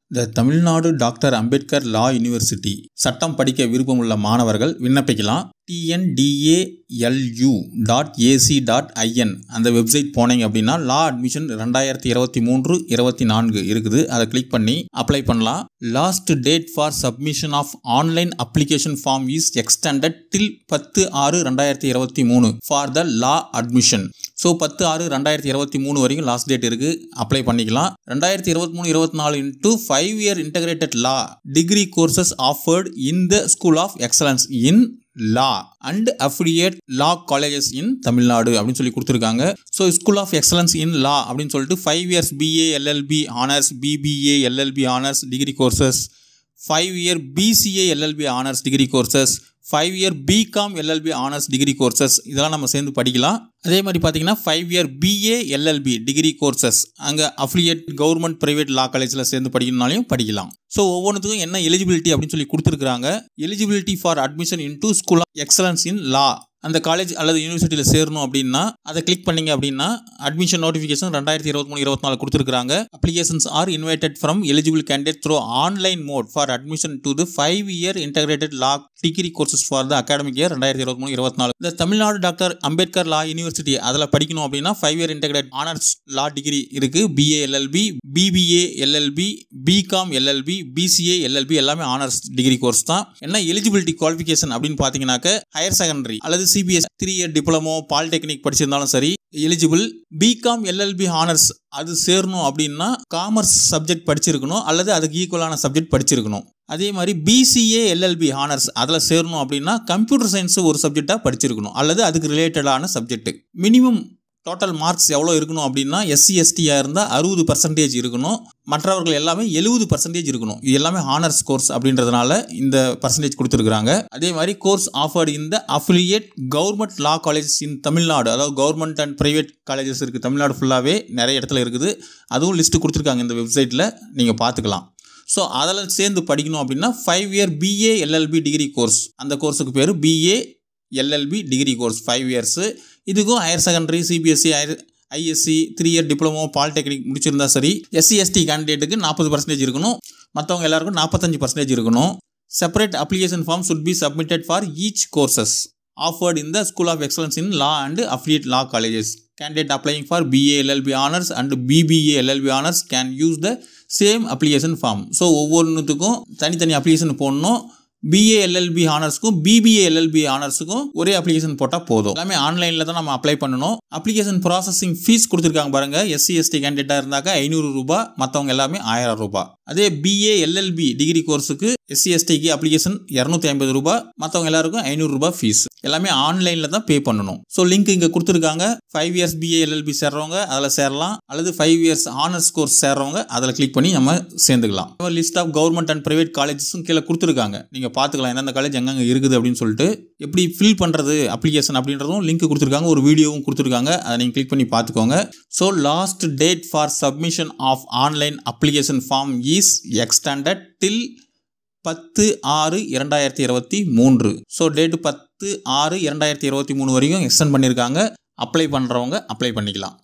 த Tamil Nadu doctor Ambedkar law university சட்டம் படிக்க விருப்பமுள்ள மாணவர்கள் விண்ணப்பிக்கலாம் TNDALU dot ac dot in அந்த வெப்சைட் போனீங்க அப்படின்னா லா அட்மிஷன் ரெண்டாயிரத்தி இருபத்தி மூன்று இருபத்தி நான்கு இருக்குது அதை கிளிக் பண்ணி அப்ளை பண்ணலாம் last date for submission of online application form is extended till பத்து ஆறு ரெண்டாயிரத்தி இருபத்தி மூணு for the law admission so பத்து ஆறு ரெண்டாயிரத்தி இருபத்தி மூணு வரைக்கும் லாஸ்ட் டேட் இருக்குது அப்ளை பண்ணிக்கலாம் ரெண்டாயிரத்தி இருபத்தி மூணு இருபத்தி நாலு into five year integrated law degree courses offered in the school of excellence in law and affiliate law colleges in Tamil Nadu அப்படின்னு சொல்லி கொடுத்துருக்காங்க so school of excellence in law அப்படின்னு சொல்லிட்டு five years BA LLB honours BBA LLB honours degree courses five year BCA LLB honours degree courses five year BCom LLB honours degree courses இதெல்லாம் நம்ம சேர்ந்து படிக்கலாம் அதே மாதிரி பார்த்தீங்கன்னா five year BA LLB degree courses அங்கே அஃபிலியேட் கவர்மெண்ட் ப்ரைவேட் லா காலேஜில் சேர்ந்து படிக்கணும்னாலையும் படிக்கலாம் ஸோ ஒவ்வொன்றுத்துக்கும் என்ன எலிஜிபிலிட்டி அப்படின்னு சொல்லி கொடுத்துருக்காங்க eligibility for admission in to school of excellence in law அந்த காலேஜ் அல்லது யூனிவர்சிட்டியில் சேரணும் அப்படின்னா அதை கிளிக் பண்ணீங்க அப்படின்னா அட்மிஷன் நோட்டிஃபிகேஷன் ரெண்டாயிரத்தி இருபத்தி மூணு இருபத்தி நாலு கொடுத்துருக்காங்க applications are invited from eligible candidate through online mode for admission to the five year integrated law degree courses for the academic year ரெண்டாயிரத்தி இருபத்தி மூணு இருபத்தி நாலு இந்த Tamil Nadu doctor Ambedkar law university அதில் படிக்கணும் அப்படின்னா five year integrate honours law degree இருக்கு BA LLB BBA LLB BCom LLB BCA LLB எல்லாமே ஆனர்ஸ் டிகிரி கோர்ஸ் தான் என்ன எலிஜிபிலிட்டி குவாலிஃபிகேஷன் அப்படின்னு பார்த்தீங்கன்னாக்க ஹையர் செகண்டரி அல்லது CBS three year diploma polytechnic படிச்சிருந்தாலும் சரி எலிஜிபிள் பிகாம் எல்எல்பி ஹானர்ஸ் அது சேரணும் அப்படின்னா காமர்ஸ் சப்ஜெக்ட் படிச்சிருக்கணும் அல்லது அதுக்கு ஈக்குவலான சப்ஜெக்ட் படிச்சிருக்கணும் அதே மாதிரி பிசிஏ எல்எல்பி ஹானர்ஸ் அதில் சேரணும் அப்படின்னா கம்ப்யூட்டர் சயின்ஸ் ஒரு சப்ஜெக்டாக படிச்சிருக்கணும் அல்லது அதுக்கு ரிலேட்டடான சப்ஜெக்ட் மினிமம் டோட்டல் மார்க்ஸ் எவ்வளோ இருக்கணும் அப்படின்னா எஸ்சி எஸ்டியாக இருந்தால் அறுபது பர்சன்டேஜ் இருக்கணும் மற்றவர்கள் எல்லாமே எழுபது பர்சன்டேஜ் இருக்கணும் இது எல்லாமே ஹானர்ஸ் கோர்ஸ் அப்படின்றதுனால இந்த பர்சன்டேஜ் கொடுத்துருக்காங்க அதே மாதிரி கோர்ஸ் ஆஃபர்டு இந்த affiliate government law colleges in Tamil Nadu அதாவது கவர்மெண்ட் அண்ட் ப்ரைவேட் காலேஜஸ் இருக்குது தமிழ்நாடு ஃபுல்லாகவே நிறைய இடத்துல இருக்குது அதுவும் லிஸ்ட்டு கொடுத்துருக்காங்க இந்த வெப்சைட்டில் நீங்கள் பார்த்துக்கலாம் ஸோ அதில் சேர்ந்து படிக்கணும் அப்படின்னா five year BA LLB degree course அந்த கோர்ஸுக்கு பேர் BA LLB degree course five years இதுக்கும் higher secondary CBSE higher ISC three year diploma polytechnic முடிச்சிருந்தா சரி எஸ்சி எஸ்டி கேண்டிடேட்டுக்கு நாற்பது பர்சன்டேஜ் இருக்கணும் மற்றவங்க எல்லாருக்கும் நாற்பத்தஞ்சு பர்சன்டேஜ் இருக்கணும் separate application form should be submitted for each courses offered in the school of excellence in law and affiliate law colleges candidate applying for BA LLB honours and BBA LLB honours can use the same application form so ஒவ்வொன்றுத்துக்கும் தனித்தனி application போடணும் BA LLB ஆனர்ஸ்க்கும் BBA LLB ஆனர்ஸுக்கும் ஒரே application போட்டால் போதும் எல்லாமே ஆன்லைனில் தான் நம்ம அப்ளை பண்ணணும் அப்ளிகேஷன் ப்ராசஸிங் ஃபீஸ் கொடுத்துருக்காங்க பாருங்க எஸ்சி எஸ்டி கேண்டிடேட்டாக இருந்தாக்கா ஐநூறு ரூபாய் மற்றவங்க எல்லாமே ஆயிரம் ரூபாய் அதே பிஏ எல்எல்பி டிகிரி கோர்ஸுக்கு எஸ்சி எஸ்டிக்கு அப்ளிகேஷன் இரநூத்தி ஐம்பது ரூபாய் மற்றவங்க எல்லாருக்கும் ஐநூறு ரூபாய் ஃபீஸ் எல்லாமே ஆன்லைனில் தான் பே பண்ணணும் ஸோ லிங்க் இங்கே கொடுத்துருக்காங்க ஃபைவ் இயர்ஸ் பிஏ எல்எல்பி சேர்றவங்க அதில் சேரலாம் அல்லது ஃபைவ் இயர்ஸ் ஆனர்ஸ் கோர்ஸ் சேர்றவங்க அதில் கிளிக் பண்ணி நம்ம சேர்ந்துக்கலாம் list of government and private காலேஜஸும் கீழே கொடுத்துருக்காங்க நீங்கள் பார்த்துக்கலாம் எந்தெந்த காலேஜ் எங்கெங்கே இருக்குது அப்படின்னு சொல்லிட்டு எப்படி ஃபில் பண்ணுறது அப்ளிகேஷன் அப்படின்றதும் லிங்க் கொடுத்துருக்காங்க ஒரு வீடியோவும் கொடுத்துருக்காங்க அதை நீங்கள் கிளிக் பண்ணி பார்த்துக்கோங்க so last date for submission of online application form is extended till பத்து ஆறு இரண்டாயிரத்தி இருபத்தி மூன்று ஸோ டேட்டு பத்து ஆறு இரண்டாயிரத்தி இருபத்தி மூணு வரைக்கும் எக்ஸ்டெண்ட் பண்ணியிருக்காங்க அப்ளை பண்ணுறவங்க அப்ளை பண்ணிக்கலாம்